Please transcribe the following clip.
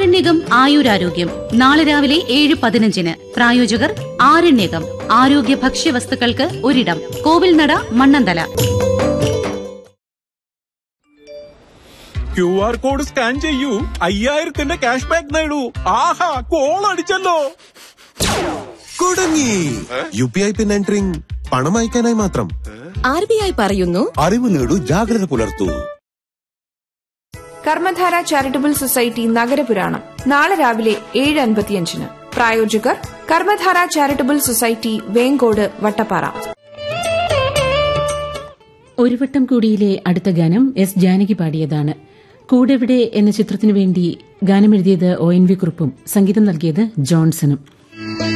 ആരണ്യകം ആയുരാരോഗ്യം നാളെ രാവിലെ ഏഴ് പതിനഞ്ചിന് പ്രായോജകർ ആരണ്യകം ആരോഗ്യ ഭക്ഷ്യവസ്തുക്കൾക്ക് ഒരിടം Kovilnada Mannanthala Q R code scan ചെയ്യൂ അയ്യായിരത്തിന്റെ ക്യാഷ് ബാക്ക് നേടൂ ആഹാ കോൾ അടിച്ചല്ലോ കുടുങ്ങി U P I pin entering പണം അയക്കാനായി മാത്രം ആർ ബി ഐ പറയുന്നു അറിവ് നേടൂ ജാഗ്രത പുലർത്തൂ കർമ്മധാര ചാരിറ്റബിൾ സൊസൈറ്റി നഗരപുരാണം നാളെ രാവിലെ ഏഴ് അൻപത്തിയഞ്ചിന് പ്രായോജകർ കർമ്മധാര ചാരിറ്റബിൾ സൊസൈറ്റി വേങ്കോട് വട്ടപ്പാറ ഒരു വട്ടം കൂടിയിലെ അടുത്ത ഗാനം എസ് ജാനകി പാടിയതാണ് കൂടെവിടെ എന്ന ചിത്രത്തിനു വേണ്ടി ഗാനമെഴുതിയത് ഒ എൻ വി കുറുപ്പും സംഗീതം നൽകിയത് ജോൺസണും